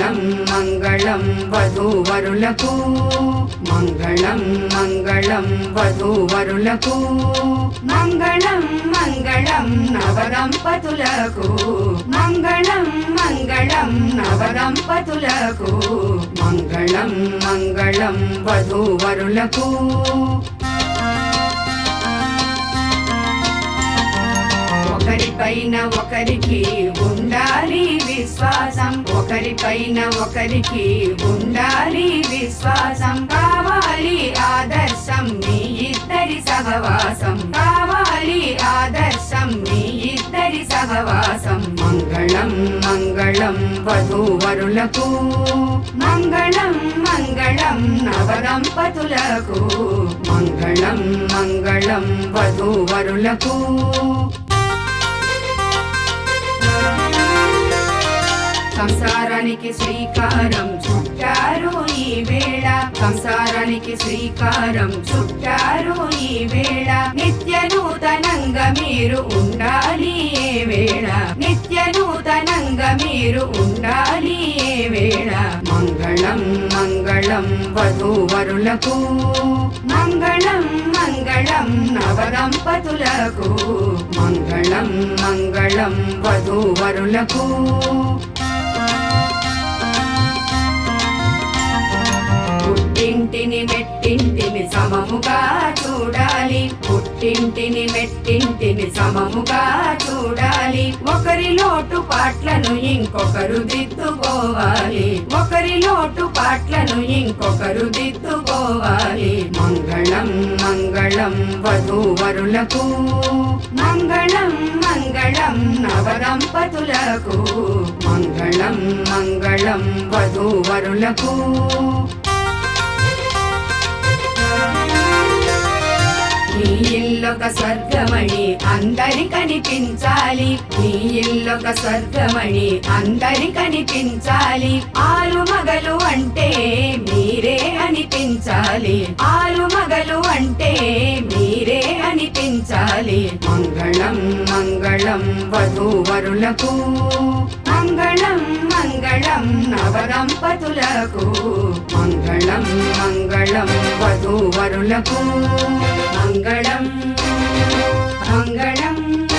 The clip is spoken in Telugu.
మంగళం మంగళం వధూవరులకు మంగళం మంగళం వధూవరులకు మంగళం మంగళం నవదంపతులకు మంగళం మంగళం నవదంపతులకు మంగళం మంగళం వధూవరులకు ఒకరిపైన ఒకరికి ఉండాలి విశ్వాసం ఒకరిపైన ఒకరికి ఉండాలి విశ్వాసం కావాలి ఆదర్శం మీ ఇద్దరి సహవాసం కావాలి ఆదర్శం మీ ఇద్దరి సహవాసం మంగళం మంగళం వధూవరులకు మంగళం మంగళం నవదంపతులకు మంగళం మంగళం వధూవరులకు సంసారానికి శ్రీకారం చుట్టారు ఈ వేళ సంసారానికి శ్రీకారం చుట్టారు ఈ వేళ నిత్య నూతనంగా మీరు ఉండాలి ఏ వేళ నిత్య నూతనంగా మీరు ఉండాలి ఏ వేళ మంగళం మంగళం వధూవరులకు మంగళం మంగళం నవదంపతులకు మంగళం మంగళం వధూవరులకు పుట్టింటిని మెట్టింటిని సమముగా చూడాలి పుట్టింటిని మెట్టింటిని సమముగా చూడాలి ఒకరి లోటు పాట్లను ఇంకొకరు దిద్దుకోవాలి ఒకరి లోటు పాట్లను ఇంకొకరు దిద్దుకోవాలి మంగళం మంగళం వధూవరులకు మంగళం మంగళం నవదంపతులకు మంగళం మంగళం వధూవరులకు నీ ఇల్లొక స్వర్గమణి అందరి కనిపించాలి నీ ఇల్లొక స్వర్గమణి అందరి కనిపించాలి ఆలు మగలు అంటే మీరే అనిపించాలి ఆలు మగలు అంటే మీరే అనిపించాలి మంగళం మంగళం వధూవరులకు మంగళం మంగళం నవదంపతులకు మంగళం మంగళం వధూవరులకు మంగళం మంగళం